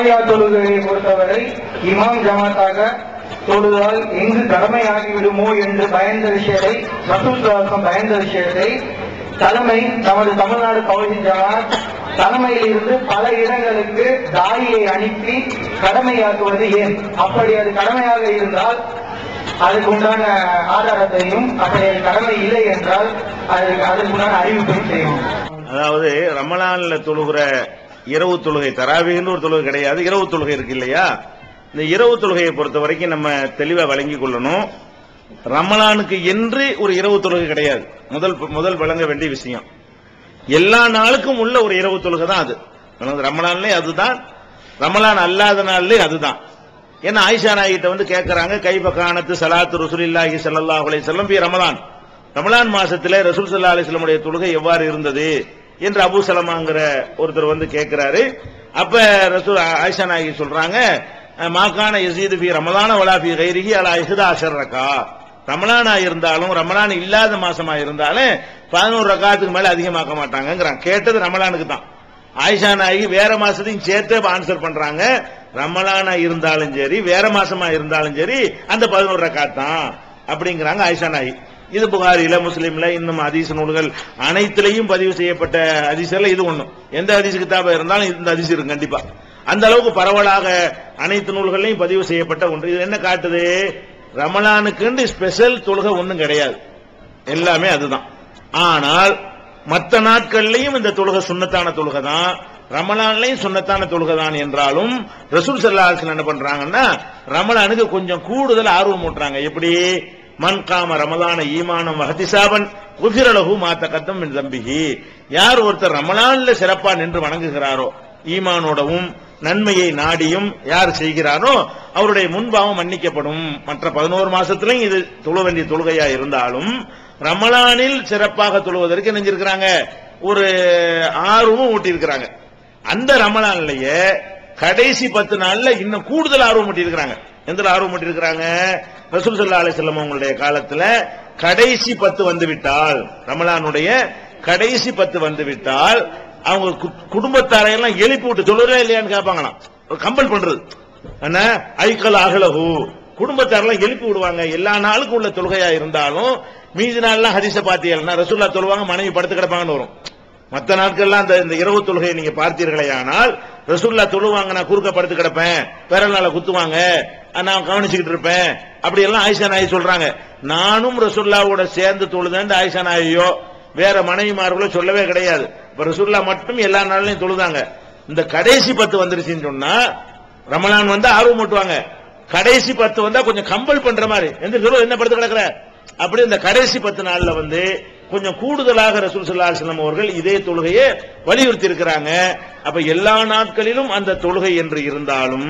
தராவியா தொழுகையை பொறுத்தவரை இமாம் ஜமாத்தாக தொழுதால் எங்கு கடமையாகிவிடுமோ என்று பயந்த விஷயத்தை ரசூல் பயந்த விஷயத்தை தலைமை நமது தமிழ்நாடு கவுசி ஜமாத் தலைமையில் இருந்து பல இடங்களுக்கு தாயை அனுப்பி கடமையாக்குவது ஏன் அப்படி அது கடமையாக இருந்தால் அதுக்கு உண்டான ஆதாரத்தையும் அப்படி அது கடமை இல்லை என்றால் அதுக்கு அதுக்கு உண்டான அறிவிப்பையும் செய்யணும் அதாவது ரமலான்ல தொழுகிற இரவு தொழுகை தராவின்னு ஒரு தொழுகை கிடையாது இரவு தொழுகை இருக்கு இல்லையா இந்த இரவு தொழுகையை பொறுத்த வரைக்கும் நம்ம தெளிவா வழங்கிக் கொள்ளணும் ரமலானுக்கு என்று ஒரு இரவு தொழுகை கிடையாது முதல் முதல் வழங்க வேண்டிய விஷயம் எல்லா நாளுக்கும் உள்ள ஒரு இரவு தொழுகை தான் அது அதாவது ரமலான்லயே அதுதான் ரமலான் அல்லாத நாள்லயே அதுதான் ஏன்னா ஆயிஷா நாயிட்ட வந்து கேட்கறாங்க கைப காணத்து சலாத்து ரசூலில்லாஹி ஸல்லல்லாஹு அலைஹி வஸல்லம் பி ரமலான் ரமலான் மாசத்துல ரசூல் ஸல்லல்லாஹு அலைஹி வஸல்லமுடைய தொழுகை எவ்வாறு இருந்தது என்று அபூ சலமாங்கிற ஒருத்தர் வந்து கேட்கிறாரு அப்ப ரசூல் ஆயிஷா நாயகி சொல்றாங்க மாக்கான யசீது பி ரமலான வலா பி கைரிஹி அலா இஹ்தா அஷர் ரகா ரமலானா இருந்தாலும் ரமலான் இல்லாத மாசமா இருந்தாலும் பதினோரு ரகாத்துக்கு மேல அதிகமாக்க மாட்டாங்கங்கிறாங்க கேட்டது ரமலானுக்கு தான் ஆயிஷா நாயகி வேற மாசத்தையும் சேர்த்து ஆன்சர் பண்றாங்க ரமலானா இருந்தாலும் சரி வேற மாசமா இருந்தாலும் சரி அந்த பதினோரு ரகாத் தான் அப்படிங்கிறாங்க ஆயிஷா நாயகி இது புகாரில முஸ்லீம்ல இன்னும் ஹதீஸ் நூல்கள் அனைத்திலையும் பதிவு செய்யப்பட்ட ஹதீஸ்ல இது ஒண்ணும் எந்த ஹதீஸ் கிதாபா இருந்தாலும் இந்த ஹதீஸ் இருக்கும் கண்டிப்பா அந்த அளவுக்கு பரவலாக அனைத்து நூல்களையும் பதிவு செய்யப்பட்ட ஒன்று இது என்ன காட்டுது ரமலானுக்கு ஸ்பெஷல் தொழுகை ஒண்ணும் கிடையாது எல்லாமே அதுதான் ஆனால் மற்ற நாட்கள்லயும் இந்த தொழுகை சுண்ணத்தான தொழுகை தான் ரமலான்லயும் சுண்ணத்தான தொழுகை தான் என்றாலும் ரசூல் சல்லாஹ் என்ன பண்றாங்கன்னா ரமலானுக்கு கொஞ்சம் கூடுதல் ஆர்வம் ஊட்டுறாங்க எப்படி மன் காம ரமலான ஈமானம் வஹதிசாபன் குதிரலகு மாத்த கத்தம் என் தம்பிகி யார் ஒருத்தர் ரமலான்ல சிறப்பா நின்று வணங்குகிறாரோ ஈமானோடவும் நன்மையை நாடியும் யார் செய்கிறாரோ அவருடைய முன்பாவம் மன்னிக்கப்படும் மற்ற பதினோரு மாசத்திலும் இது தொழ வேண்டிய தொழுகையா இருந்தாலும் ரமலானில் சிறப்பாக தொழுவதற்கு நெஞ்சிருக்கிறாங்க ஒரு ஆர்வமும் ஊட்டியிருக்கிறாங்க அந்த ரமலான்லயே கடைசி பத்து நாள்ல இன்னும் கூடுதல் ஆர்வம் ஊட்டியிருக்கிறாங்க எந்த ஆர்வம் ஊட்டியிருக்கிறாங்க ரசூல் சல்லா அலிசல்லம் அவங்களுடைய காலத்துல கடைசி பத்து வந்து விட்டால் ரமலானுடைய கடைசி பத்து வந்து விட்டால் அவங்க கு- குடும்பத்தாரையெல்லாம் எழுப்பி விட்டு தொழுறே இல்லையான்னு கேட்பாங்களாம் கம்பல் பண்றது என்ன ஐக்கல் அகலகு குடும்பத்தாரெல்லாம் எழுப்பி விடுவாங்க எல்லா நாளுக்கும் உள்ள தொழுகையா இருந்தாலும் மீதி நாள்லாம் ஹரிச பாத்தியல்னா ரசூல்லா தொழுவாங்க மனைவி படுத்து கிடப்பாங்கன்னு வரும் மற்ற நாட்கள்லாம் அந்த இந்த இரவு தொழுகையை நீங்க பார்த்தீர்களே ஆனால் ரசூல்லா தொழுவாங்க நான் குறுக்க படுத்து கிடப்பேன் பிறல் நாள குத்துவாங்க அஹ் நான் கவனிச்சுக்கிட்டு இருப்பேன் அப்படி எல்லாம் ஆயிஷா நாயி சொல்றாங்க நானும் ரசூல்லாவோட சேர்ந்து தொழுதேன் ஆயிஷா நாயையோ வேற மனைவிமார்களோ சொல்லவே கிடையாது இப்ப ரசூல்லா மட்டும் எல்லா நாள்லயும் தொழுதாங்க இந்த கடைசி பத்து வந்துருச்சுன்னு சொன்னா ரமலான் வந்து ஆர்வம் மூட்டுவாங்க கடைசி பத்து வந்தா கொஞ்சம் கம்பல் பண்ற மாதிரி எந்த குரு என்ன படுத்து கிடக்குற அப்படி இந்த கடைசி பத்து நாள்ல வந்து கொஞ்சம் கூடுதலாக ரசூல் ஸல்லல்லாஹு அலைஹி வஸல்லம் அவர்கள் இதே தொழுகையை வலியுறுத்தி இருக்கிறாங்க அப்ப எல்லா நாட்களிலும் அந்த தொழுகை என்று இருந்தாலும்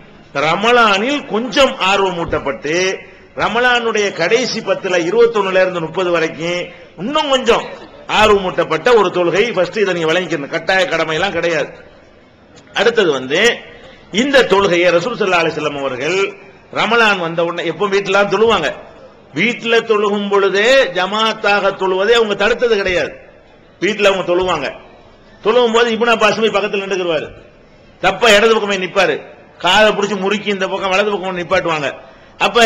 ரமலானில் கொஞ்சம் ஆர்வம் ஊட்டப்பட்டு ரமலானுடைய கடைசி பத்துல இருபத்தொன்னுல இருந்து முப்பது வரைக்கும் இன்னும் கொஞ்சம் ஆர்வம் ஊட்டப்பட்ட ஒரு தொழுகை ஃபர்ஸ்ட் இதை நீங்க வழங்கிக்கணும் கட்டாய கடமை எல்லாம் கிடையாது அடுத்தது வந்து இந்த தொழுகையை ரசூல் சல்லா அலிஸ்லாம் அவர்கள் ரமலான் வந்த உடனே எப்போ வீட்டுலாம் தொழுவாங்க வீட்டுல தொழுகும் பொழுதே ஜமாத்தாக தொழுவதை அவங்க தடுத்தது கிடையாது வீட்டுல அவங்க தொழுவாங்க தொழுவும் போது இப்னா பாசுமி பக்கத்தில் நின்றுக்குருவாரு தப்பா இடது பக்கமே நிப்பாரு காதை பிடிச்சி முறுக்கி இந்த பக்கம் வலது பக்கம் நிப்பாட்டுவாங்க அப்ப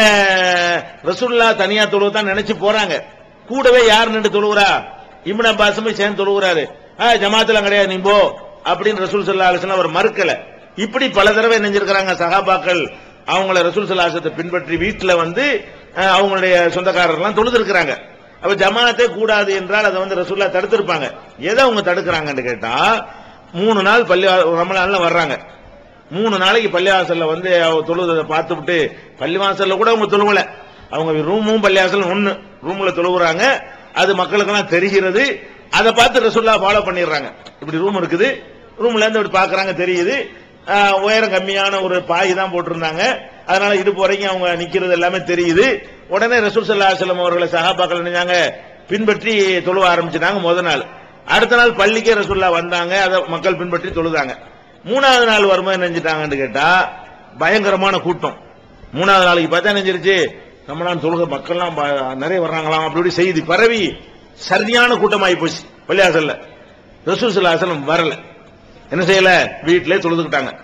ரசூல்லா தனியா தொழுவதான் நினைச்சு போறாங்க கூடவே யார் நின்று தொழுகிறா இப்னா பாசுமி சேர்ந்து தொழுகிறாரு ஆ ஜமாத்துல கிடையாது நீ போ அப்படின்னு ரசூல் சல்லா அலிஸ்லாம் அவர் மறுக்கல இப்படி பல தடவை நெஞ்சிருக்கிறாங்க சகாபாக்கள் அவங்கள ரசூல் சல்லாசத்தை பின்பற்றி வீட்டுல வந்து அஹ், அவங்களுடைய சொந்தக்காரர்லாம் தொழுது இருக்கிறாங்க அப்ப ஜமாத்தே கூடாது என்றால் அதை வந்து ரசூல்லா தடுத்திருப்பாங்க எதை அவங்க தடுக்கிறாங்கன்னு கேட்டா மூணு நாள் பள்ளி ரமலான்ல வர்றாங்க மூணு நாளைக்கு பள்ளிவாசல்ல வந்து அவ தொழுவதை பார்த்துவிட்டு பள்ளிவாசல்ல கூட அவங்க தொழுவல அவங்க ரூமும் பள்ளிவாசல் ஒண்ணு ரூம்ல தொழுவுறாங்க அது மக்களுக்கெல்லாம் தெரிகிறது அதை பார்த்து ரசூல்லா ஃபாலோ பண்ணிடுறாங்க இப்படி ரூம் இருக்குது ரூம்ல இருந்து இப்படி பாக்குறாங்க தெரியுது ஆஹ், உயரம் கம்மியான ஒரு பாய் தான் போட்டிருந்தாங்க அதனால இடுப்பு வரைக்கும் அவங்க நிக்கிறது எல்லாமே தெரியுது உடனே ரசூல் சல்லா செல்லம் அவர்களை சகாபாக்கள் நினைஞ்சாங்க பின்பற்றி தொழுவ ஆரம்பிச்சிட்டாங்க முத நாள் அடுத்த நாள் பள்ளிக்கே ரசூல்லா வந்தாங்க அதை மக்கள் பின்பற்றி தொழுதாங்க மூணாவது நாள் வரும்போது நினைஞ்சிட்டாங்கன்னு கேட்டா பயங்கரமான கூட்டம் மூணாவது நாளைக்கு பார்த்தா நினைஞ்சிருச்சு நம்ம நாள் தொழுக மக்கள்லாம் ப- நிறைய வர்றாங்களாம் அப்படி இப்படி செய்தி பரவி சரியான கூட்டமாயி போச்சு பள்ளியாசல்ல ரசூல் சல்லாசலம் வரல என்ன செய்யல வீட்டிலே தொழுதுக்கிட்டாங்க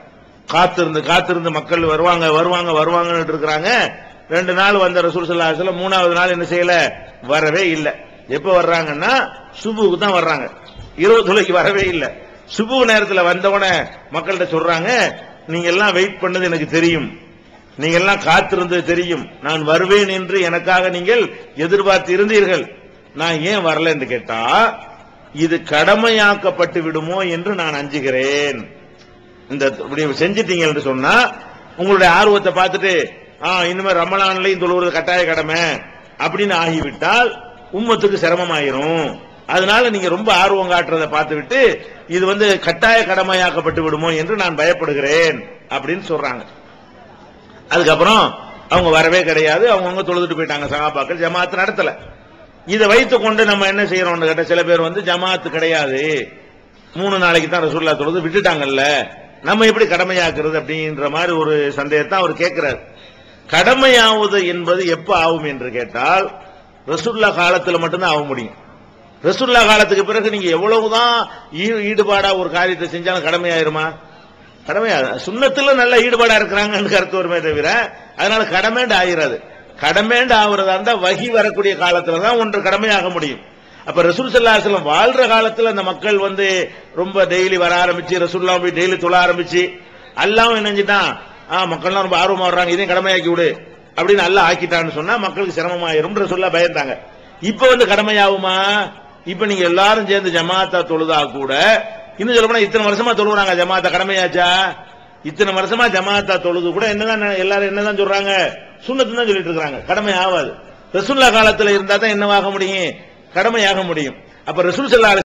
காத்திருந்து காத்திருந்து மக்கள் வருவாங்க வருவாங்க வருவாங்கன்னு இருக்கிறாங்க ரெண்டு நாள் வந்த ரசூல் ஸல்லல்லாஹு அலைஹி வஸல்லம் மூணாவது நாள் என்ன செய்யல வரவே இல்லை எப்ப வர்றாங்கன்னா சுபுக்கு தான் வர்றாங்க இரவு தொலைக்கு வரவே இல்லை சுபு நேரத்துல வந்தவன மக்கள்கிட்ட சொல்றாங்க நீங்க எல்லாம் வெயிட் பண்ணது எனக்கு தெரியும் நீங்க எல்லாம் காத்திருந்தது தெரியும் நான் வருவேன் என்று எனக்காக நீங்கள் எதிர்பார்த்து இருந்தீர்கள் நான் ஏன் வரல என்று கேட்டா இது கடமையாக்கப்பட்டு விடுமோ என்று நான் அஞ்சுகிறேன் இந்த இப்படி செஞ்சிட்டீங்க என்று சொன்னா உங்களுடைய ஆர்வத்தை பார்த்துட்டு ஆ இனிமே ரமலான்லையும் தொழுவது கட்டாய கடமை அப்படின்னு ஆகிவிட்டால் உம்மத்துக்கு சிரமமாயிரும் அதனால நீங்க ரொம்ப ஆர்வம் காட்டுறதை பார்த்துவிட்டு இது வந்து கட்டாய கடமையாக்கப்பட்டு விடுமோ என்று நான் பயப்படுகிறேன் அப்படின்னு சொல்றாங்க அதுக்கப்புறம் அவங்க வரவே கிடையாது அவங்கவுங்க தொழுதுட்டு போயிட்டாங்க சகாபாக்கள் ஜமாத் நடத்தல இதை வைத்துக் கொண்டு நம்ம என்ன செய்யறோம்னு கேட்ட சில பேர் வந்து ஜமாத்து கிடையாது மூணு நாளைக்கு தான் ரசூல்லா தொழுது விட்டுட்டாங்கல்ல நம்ம எப்படி கடமையாக்குறது அப்படின்ற மாதிரி ஒரு சந்தேகத்தை அவர் கேட்கிறார் கடமையாவது என்பது எப்ப ஆகும் என்று கேட்டால் ரசூல்லா காலத்துல மட்டும்தான் ஆக முடியும் ரசூல்லா காலத்துக்கு பிறகு நீங்க எவ்வளவுதான் ஈ- ஈடுபாடா ஒரு காரியத்தை செஞ்சாலும் கடமையாயிருமா கடமையா சுண்ணத்துல நல்ல ஈடுபாடா இருக்கிறாங்கன்னு கருத்து வருமே தவிர அதனால கடமேண்டு ஆகிறது கடமேண்டு ஆகுறதா இருந்தா வகி வரக்கூடிய காலத்துல தான் ஒன்று கடமையாக முடியும் அப்ப ரசூல் ஸல்லல்லாஹு அலைஹி வஸல்லம் வாழ்ற காலத்துல அந்த மக்கள் வந்து ரொம்ப டெய்லி வர ஆரம்பிச்சு ரசூல்லா போய் டெய்லி தொழ ஆரம்பிச்சு அல்லாவும் என்ன செஞ்சுட்டான் ஆ மக்கள்லாம் ரொம்ப ஆர்வமா வர்றாங்க இதையும் கடமையாக்கி விடு அப்படின்னு அல்லாஹ் ஆக்கிட்டான்னு சொன்னா மக்களுக்கு சிரமமாயிரும் ரசூல்லா பயந்தாங்க இப்ப வந்து கடமையாகுமா இப்ப நீங்க எல்லாரும் சேர்ந்து ஜமாத்தா தொழுதா கூட இன்னும் சொல்ல போனா இத்தனை வருஷமா தொழுகிறாங்க ஜமாத்தா கடமையாச்சா இத்தனை வருஷமா ஜமாத்தா தொழுது கூட என்னதான் நெ- எல்லாரும் என்னதான் சொல்றாங்க சுண்ணத்து தான் சொல்லிட்டு இருக்காங்க கடமை ஆகாது ரசூல்லா காலத்துல இருந்தா தான் என்னவாக முடியும் கடமையாக முடியும் அப்ப ரசூல் ஸல்லல்லாஹு அலைஹி